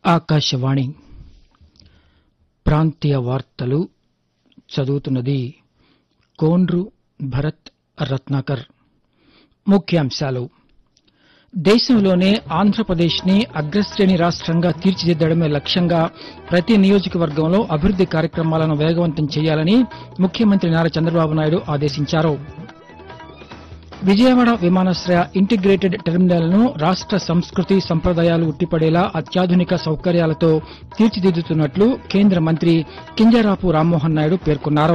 ఆకాశవాణి ప్రాంతీయ వార్తలు చదువుతున్నది కోండ్రు భరత్ రత్నాకర్ ముఖ్యాంశాలు దేశంలోనే ఆంధ్రప్రదేశ్ ని అగ్రశ్రేణి రాష్ట్రంగా తీర్చిదిద్దడమే లక్ష్యంగా ప్రతి నియోజకవర్గంలో అభివృద్ది కార్యక్రమాలను వేగవంతం చేయాలని ముఖ్యమంత్రి నారా చంద్రబాబు నాయుడు ఆదేశించారు విజయవాడ విమానాశ్రయ ఇంటిగ్రేటెడ్ టెర్మినల్ ను రాష్ట సంస్కృతి సంప్రదాయాలు ఉట్టిపడేలా అత్యాధునిక సౌకర్యాలతో తీర్చిదిద్దుతున్నట్లు కేంద్ర మంత్రి కింజరాపు రామ్మోహన్ నాయుడు పేర్కొన్నారు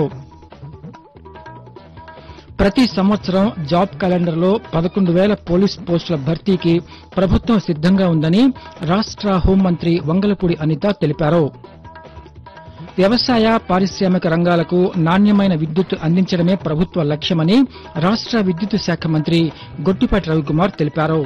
ప్రతి సంవత్సరం జాబ్ క్యాలెండర్లో పదకొండు వేల పోలీస్ పోస్టుల భర్తీకి ప్రభుత్వం సిద్దంగా ఉందని రాష్ట హోంమంత్రి వంగలపూడి అనిత తెలిపారు వ్యవసాయ పారిశ్రామిక రంగాలకు నాణ్యమైన విద్యుత్ అందించడమే ప్రభుత్వ లక్ష్యమని రాష్ట విద్యుత్ శాఖ మంత్రి గొట్టిపాటి రవికుమార్ తెలిపారు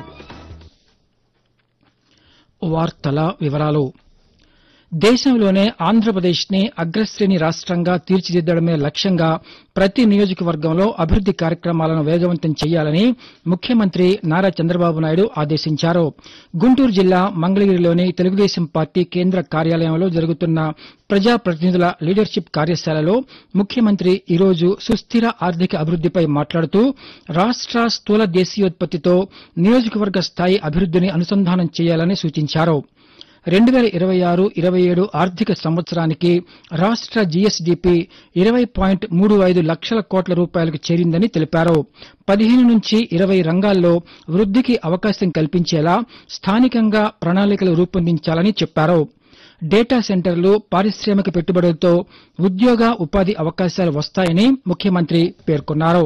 వార్తల వివరాలు దేశంలోనే ఆంధ్రప్రదేశ్ ని అగ్రశ్రేణి రాష్ట్రంగా తీర్చిదిద్దడమే లక్ష్యంగా ప్రతి నియోజకవర్గంలో అభివృద్ది కార్యక్రమాలను వేగవంతం చేయాలని ముఖ్యమంత్రి నారా చంద్రబాబు నాయుడు ఆదేశించారు గుంటూరు జిల్లా మంగళగిరిలోని తెలుగుదేశం పార్టీ కేంద్ర కార్యాలయంలో జరుగుతున్న ప్రజాప్రతినిధుల లీడర్షిప్ కార్యశాలలో ముఖ్యమంత్రి ఈరోజు సుస్థిర ఆర్థిక అభివృద్దిపై మాట్లాడుతూ రాష్ట స్థూల దేశీయోత్పత్తితో నియోజకవర్గ స్థాయి అభివృద్దిని అనుసంధానం చేయాలని సూచించారు రెండు వేల ఇరవై ఆరు ఇరవై ఏడు ఆర్థిక సంవత్సరానికి రాష్ట జీఎస్డీపీ ఇరవై పాయింట్ మూడు ఐదు లక్షల కోట్ల రూపాయలకు చేరిందని తెలిపారు పదిహేను నుంచి ఇరవై రంగాల్లో వృద్దికి అవకాశం కల్పించేలా స్థానికంగా ప్రణాళికలు రూపొందించాలని చెప్పారు డేటా సెంటర్లు పారిశ్రామిక పెట్టుబడులతో ఉద్యోగ ఉపాధి అవకాశాలు వస్తాయని ముఖ్యమంత్రి పేర్కొన్నారు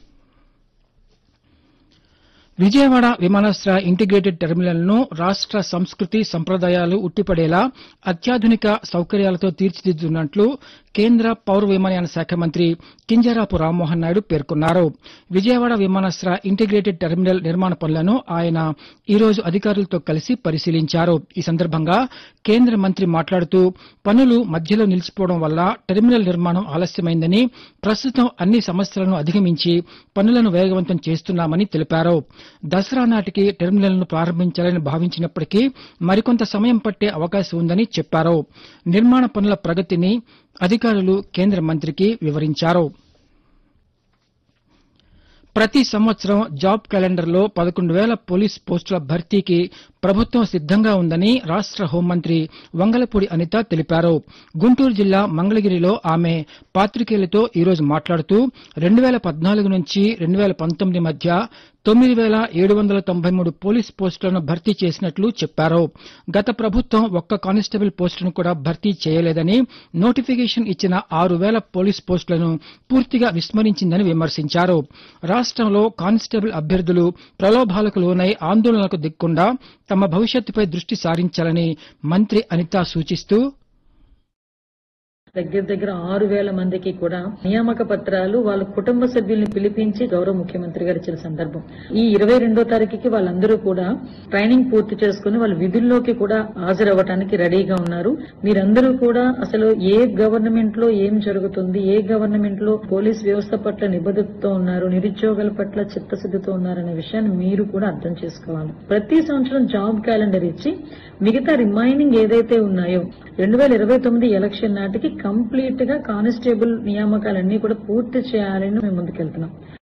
విజయవాడ విమానాశ్రయ ఇంటిగ్రేటెడ్ టెర్మినల్ ను రాష్ట సంస్కృతి సంప్రదాయాలు ఉట్టిపడేలా అత్యాధునిక సౌకర్యాలతో తీర్చిదిద్దుతున్నట్లు కేంద్ర పౌర విమానయాన శాఖ మంత్రి కింజరాపు రామ్మోహన్ నాయుడు పేర్కొన్నారు విజయవాడ విమానాశ్రయ ఇంటిగ్రేటెడ్ టెర్మినల్ నిర్మాణ పనులను ఆయన ఈ రోజు అధికారులతో కలిసి పరిశీలించారు ఈ సందర్భంగా కేంద్ర మంత్రి మాట్లాడుతూ పనులు మధ్యలో నిలిచిపోవడం వల్ల టెర్మినల్ నిర్మాణం ఆలస్యమైందని ప్రస్తుతం అన్ని సమస్యలను అధిగమించి పనులను వేగవంతం చేస్తున్నామని తెలిపారు దసరా నాటికి టెర్మినల్ ను ప్రారంభించాలని భావించినప్పటికీ మరికొంత సమయం పట్టే అవకాశం ఉందని చెప్పారు నిర్మాణ పనుల ప్రగతిని అధికారులు కేంద్ర మంత్రికి వివరించారు ప్రతి సంవత్సరం జాబ్ క్యాలెండర్లో పదకొండు వేల పోలీస్ పోస్టుల భర్తీకి ప్రభుత్వం సిద్దంగా ఉందని రాష్ట హోంమంత్రి వంగలపూడి అనిత తెలిపారు గుంటూరు జిల్లా మంగళగిరిలో ఆమె పాతికేయులతో ఈరోజు మాట్లాడుతూ రెండు వేల పద్నాలుగు నుంచి రెండు వేల పంతొమ్మిది మధ్య తొమ్మిది వేల ఏడు వందల తొంభై మూడు పోలీస్ పోస్టులను భర్తీ చేసినట్లు చెప్పారు గత ప్రభుత్వం ఒక్క కానిస్టేబుల్ పోస్టును కూడా భర్తీ చేయలేదని నోటిఫికేషన్ ఇచ్చిన ఆరు వేల పోలీస్ పోస్టులను పూర్తిగా విస్మరించిందని విమర్శించారు రాష్టంలో కానిస్టేబుల్ అభ్యర్థులు ప్రలోభాలకు లోనై ఆందోళనలకు దిక్కుండా తమ భవిష్యత్తుపై దృష్టి సారించాలని మంత్రి అనిత సూచిస్తూ దగ్గర దగ్గర ఆరు వేల మందికి కూడా నియామక పత్రాలు వాళ్ళ కుటుంబ సభ్యుల్ని పిలిపించి గౌరవ ముఖ్యమంత్రి గారు ఇచ్చిన సందర్భం ఈ ఇరవై రెండో తారీఖుకి వాళ్ళందరూ కూడా ట్రైనింగ్ పూర్తి చేసుకుని వాళ్ళ విధుల్లోకి కూడా హాజరవ్వటానికి రెడీగా ఉన్నారు మీరందరూ కూడా అసలు ఏ గవర్నమెంట్ లో ఏం జరుగుతుంది ఏ గవర్నమెంట్ లో పోలీస్ వ్యవస్థ పట్ల నిబద్ధతతో ఉన్నారు నిరుద్యోగుల పట్ల చిత్తశుద్ధితో ఉన్నారనే విషయాన్ని మీరు కూడా అర్థం చేసుకోవాలి ప్రతి సంవత్సరం జాబ్ క్యాలెండర్ ఇచ్చి మిగతా రిమైనింగ్ ఏదైతే ఉన్నాయో రెండు వేల ఇరవై తొమ్మిది ఎలక్షన్ నాటికి కంప్లీట్ గా కానిస్టేబుల్ నియామకాలన్నీ కూడా పూర్తి చేయాలని మేము ముందుకెళ్తున్నాం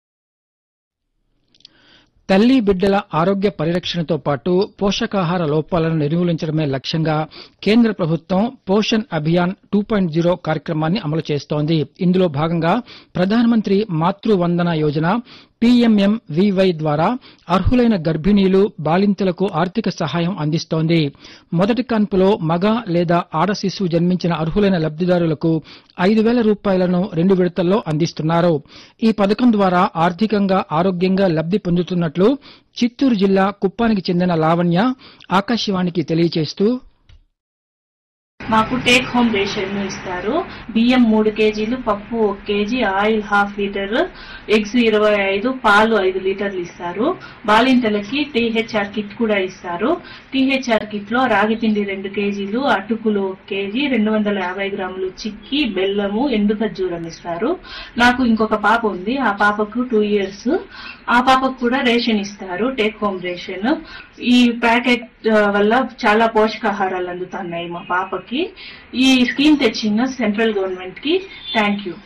తల్లి బిడ్డల ఆరోగ్య పరిరక్షణతో పాటు పోషకాహార లోపాలను నిర్మూలించడమే లక్ష్యంగా కేంద్ర ప్రభుత్వం Poshan Abhiyan two point zero కార్యక్రమాన్ని అమలు చేస్తోంది ఇందులో భాగంగా ప్రధానమంత్రి మాతృ వందన యోజన పీఎంఎంవీవై ద్వారా అర్హులైన గర్భిణీలు బాలింతలకు ఆర్థిక సహాయం అందిస్తోంది మొదటి కాన్పులో మగ లేదా ఆడ శిశువు జన్మించిన అర్హులైన లబ్దిదారులకు ఐదు వేల రూపాయలను రెండు విడతల్లో అందిస్తున్నారు ఈ పథకం ద్వారా ఆర్థికంగా ఆరోగ్యంగా లబ్ది పొందుతున్నట్లు చిత్తూరు జిల్లా కుప్పానికి చెందిన లావణ్య ఆకాశవాణికి తెలియజేస్తూ మాకు టేక్ హోమ్ రేషన్ ఇస్తారు బియ్యం మూడు కేజీలు పప్పు ఒక KG oil half litre eggs ఇరవై ఐదు పాలు ఐదు లీటర్లు ఇస్తారు బాలింతలకి టీహెచ్ఆర్ కిట్ కూడా ఇస్తారు టీహెచ్ఆర్ కిట్ లో రాగి పిండి రెండు కేజీలు అటుకులు ఒక కేజీ రెండు వందల యాభై గ్రాములు చిక్కి బెల్లము ఎండు ఖర్జూరం ఇస్తారు నాకు ఇంకొక పాప ఉంది ఆ పాపకు టూ ఇయర్స్ ఆ పాపకు కూడా రేషన్ ఇస్తారు టేక్ హోమ్ రేషన్ ఈ ప్యాకెట్ ఆ, వల్ల చాలా పోషకాహారాలు అందుతున్నాయి మా పాపకి ఈ స్కీమ్ తెచ్చిన సెంట్రల్ గవర్నమెంట్ కి థ్యాంక్ యూ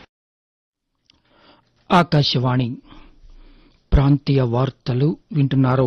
ఆకాశవాణి ప్రాంతీయ వార్తలు వింటున్నారు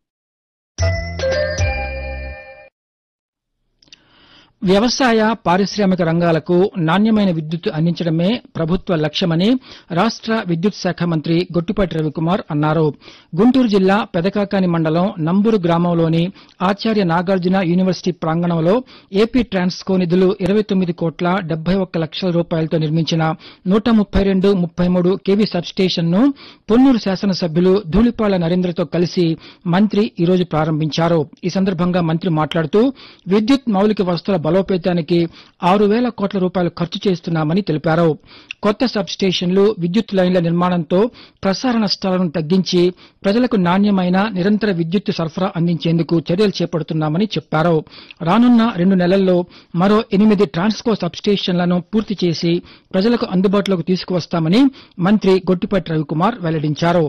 వ్యవసాయ పారిశ్రామిక రంగాలకు నాణ్యమైన విద్యుత్ అందించడమే ప్రభుత్వ లక్ష్యమని రాష్ట విద్యుత్ శాఖ మంత్రి గొట్టిపాటి రవికుమార్ అన్నారు గుంటూరు జిల్లా పెదకాకాని మండలం నంబూరు గ్రామంలోని ఆచార్య నాగార్జున యూనివర్సిటీ ప్రాంగణంలో ఏపీ ట్రాన్స్కో నిధులు ఇరవై తొమ్మిది కోట్ల డెబ్బై ఒక్క లక్షల రూపాయలతో నిర్మించిన నూట ముప్పై రెండు ముప్పై మూడు కేవీ సబ్స్టేషన్ ను పొన్నూరు శాసనసభ్యులు ధూళిపాళ్ల నరేంద్రతో కలిసి మంత్రి ఈరోజు ప్రారంభించారు ఈ సందర్భంగా మంత్రి మాట్లాడుతూ విద్యుత్ మౌలిక వసతుల బలోపేతానికి ఆరు వేల కోట్ల రూపాయలు ఖర్చు చేస్తున్నామని తెలిపారు కొత్త సబ్ స్టేషన్లు విద్యుత్ లైన్ల నిర్మాణంతో ప్రసార నష్టాలను తగ్గించి ప్రజలకు నాణ్యమైన నిరంతర విద్యుత్ సరఫరా అందించేందుకు చర్యలు చేపడుతున్నామని చెప్పారు రానున్న రెండు నెలల్లో మరో ఎనిమిది ట్రాన్స్కో సబ్ స్టేషన్లను పూర్తి చేసి ప్రజలకు అందుబాటులోకి తీసుకువస్తామని మంత్రి గొట్టిపాటి రవికుమార్ వెల్లడించారు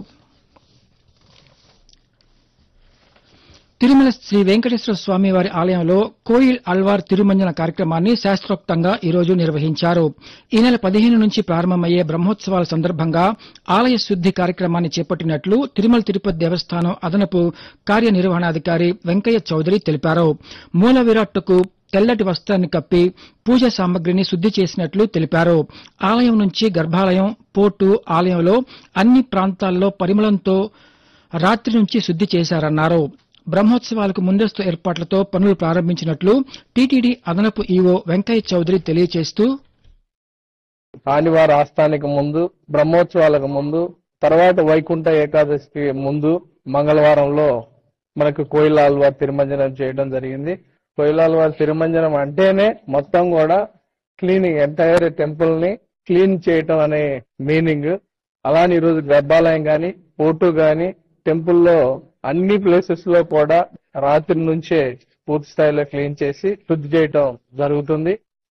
తిరుమల శ్రీ వెంకటేశ్వర స్వామి వారి ఆలయంలో కోయిల్ అల్వార్ తిరుమంజన కార్యక్రమాన్ని శాస్త్రోక్తంగా ఈ రోజు నిర్వహించారు ఈ నెల పదిహేను నుంచి ప్రారంభమయ్యే బ్రహ్మోత్సవాల సందర్భంగా ఆలయ శుద్ది కార్యక్రమాన్ని చేపట్టినట్లు తిరుమల తిరుపతి దేవస్థానం అదనపు కార్యనిర్వహణాధికారి వెంకయ్య చౌదరి తెలిపారు మూల విరాట్టుకు తెల్లటి వస్త్రాన్ని కప్పి పూజ సామగ్రిని శుద్ది చేసినట్లు తెలిపారు ఆలయం నుంచి గర్భాలయం పోర్టు ఆలయంలో అన్ని ప్రాంతాల్లో పరిమళంతో రాత్రి నుంచి శుద్ది చేశారన్నారు బ్రహ్మోత్సవాలకు ముందస్తు ఏర్పాట్లతో పనులు ప్రారంభించినట్లు టీటీడీ అదనపు ఈవో వెంకయ్య చౌదరి తెలియజేస్తూ ఆదివార ఆస్థానికి ముందు బ్రహ్మోత్సవాలకు ముందు తర్వాత వైకుంఠ ఏకాదశికి ముందు మంగళవారంలో మనకు కోయిలాల్వార్ తిరుమంజనం చేయడం జరిగింది కోయిలాల్వార్ తిరుమంజనం అంటేనే మొత్తం కూడా క్లీనింగ్ ఎంటైర్ టెంపుల్ ని క్లీన్ చేయటం అనే మీనింగ్ అలానే ఈరోజు గర్భాలయం గాని పోర్టు గాని టెంపుల్లో అన్ని ప్లేసెస్ లో కూడా రాత్రి నుంచే పూర్తి స్థాయిలో క్లీన్ చేసి శుద్ధి చేయటం జరుగుతుంది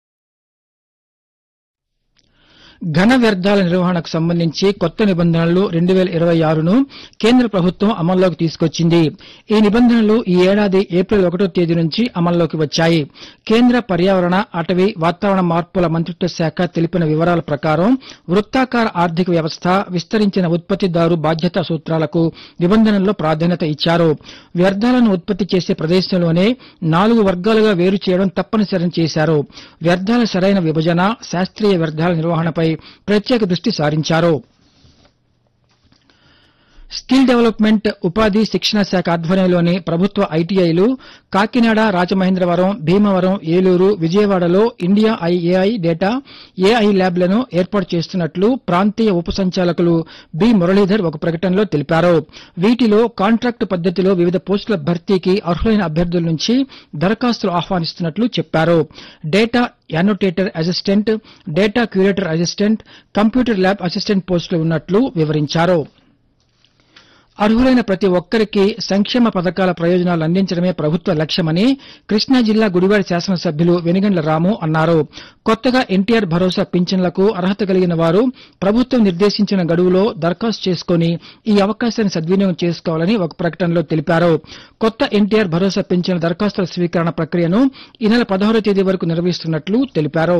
ఘన వ్యర్థాల నిర్వహణకు సంబంధించి కొత్త నిబంధనలు రెండు వేల ఇరవై ఆరును కేంద్ర ప్రభుత్వం అమల్లోకి తీసుకొచ్చింది ఈ నిబంధనలు ఈ ఏడాది ఏప్రిల్ ఒకటో తేదీ నుంచి అమల్లోకి వచ్చాయి కేంద్ర పర్యావరణ అటవీ వాతావరణ మార్పుల మంత్రిత్వ శాఖ తెలిపిన వివరాల ప్రకారం వృత్తాకార ఆర్థిక వ్యవస్థ విస్తరించిన ఉత్పత్తిదారు బాధ్యతా సూత్రాలకు నిబంధనల్లో ప్రాధాన్యత ఇచ్చారు వ్యర్థాలను ఉత్పత్తి చేసే ప్రదేశంలోనే నాలుగు వర్గాలుగా వేరు చేయడం తప్పనిసరి చేశారు వ్యర్థాల సరైన విభజన శాస్త్రీయ వ్యర్థాల నిర్వహణపై ప్రత్యేక దృష్టి సారించారు స్కిల్ డెవలప్మెంట్ ఉపాధి శిక్షణ శాఖ ఆధ్వర్యంలోని ప్రభుత్వ ఐటీఐలు కాకినాడ రాజమహేంద్రవరం భీమవరం ఏలూరు విజయవాడలో ఇండియా ఐఏఐ డేటా ఏఐ ల్యాబ్లను ఏర్పాటు చేస్తున్నట్లు ప్రాంతీయ ఉప సంచాలకులు బి మురళీధర్ ఒక ప్రకటనలో తెలిపారు వీటిలో కాంట్రాక్టు పద్దతిలో వివిధ పోస్టుల భర్తీకి అర్హులైన అభ్యర్థుల నుంచి దరఖాస్తులు ఆహ్వానిస్తున్నట్లు చెప్పారు data annotator assistant data curator assistant computer lab assistant పోస్టులు ఉన్నట్లు వివరించారు అర్హులైన ప్రతి ఒక్కరికి సంక్షేమ పథకాల ప్రయోజనాలు అందించడమే ప్రభుత్వ లక్ష్యమని కృష్ణా జిల్లా గుడివాడ శాసనసభ్యులు వెనిగండ్ల రాము అన్నారు కొత్తగా ఎన్టీఆర్ భరోసా పింఛన్లకు అర్హత కలిగిన వారు ప్రభుత్వం నిర్దేశించిన గడువులో దరఖాస్తు చేసుకుని ఈ అవకాశాన్ని సద్వినియోగం చేసుకోవాలని ఒక ప్రకటనలో తెలిపారు కొత్త ఎన్టీఆర్ భరోసా పింఛన్ దరఖాస్తుల స్వీకరణ ప్రక్రియను ఈ నెల పదహారో తేదీ వరకు నిర్వహిస్తున్నట్లు తెలిపారు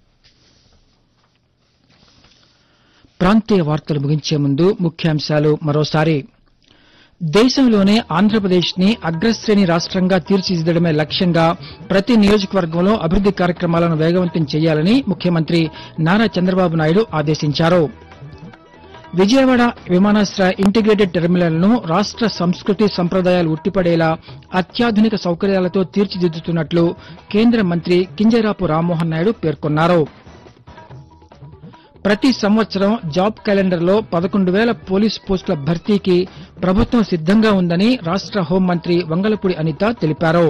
ప్రాంతీయ వార్తలు ముగించే ముందు ముఖ్యాంశాలు మరోసారి దేశంలోనే ఆంధ్రప్రదేశ్ ని అగ్రశ్రేణి రాష్ట్రంగా తీర్చిదిద్దడమే లక్ష్యంగా ప్రతి నియోజకవర్గంలో అభివృద్ది కార్యక్రమాలను వేగవంతం చేయాలని ముఖ్యమంత్రి నారా చంద్రబాబు నాయుడు ఆదేశించారు విజయవాడ విమానాశ్రయ ఇంటిగ్రేటెడ్ టెర్మినల్ ను రాష్ట సంస్కృతి సంప్రదాయాలు ఉట్టిపడేలా అత్యాధునిక సౌకర్యాలతో తీర్చిదిద్దుతున్నట్లు కేంద్ర మంత్రి కింజరాపు రామ్మోహన్ నాయుడు పేర్కొన్నారు ప్రతి సంవత్సరం జాబ్ క్యాలెండర్లో పదకొండు వేల పోలీస్ పోస్టుల భర్తీకి ప్రభుత్వం సిద్దంగా ఉందని రాష్ట హోంమంత్రి వంగలపూడి అనిత తెలిపారు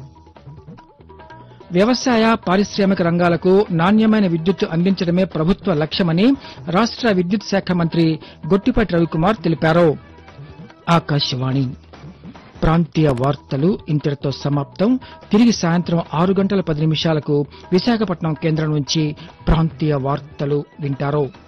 వ్యవసాయ పారిశ్రామిక రంగాలకు నాణ్యమైన విద్యుత్ అందించడమే ప్రభుత్వ లక్ష్యమని రాష్ట విద్యుత్ శాఖ మంత్రి గొట్టిపాటి రవికుమార్ తెలిపారు ఆకాశవాణి ప్రాంతీయ వార్తలు ఇంతటితో సమాప్తం తిరిగి సాయంత్రం ఆరు గంటల పది నిమిషాలకు విశాఖపట్నం కేంద్రం నుంచి ప్రాంతీయ వార్తలు వింటారు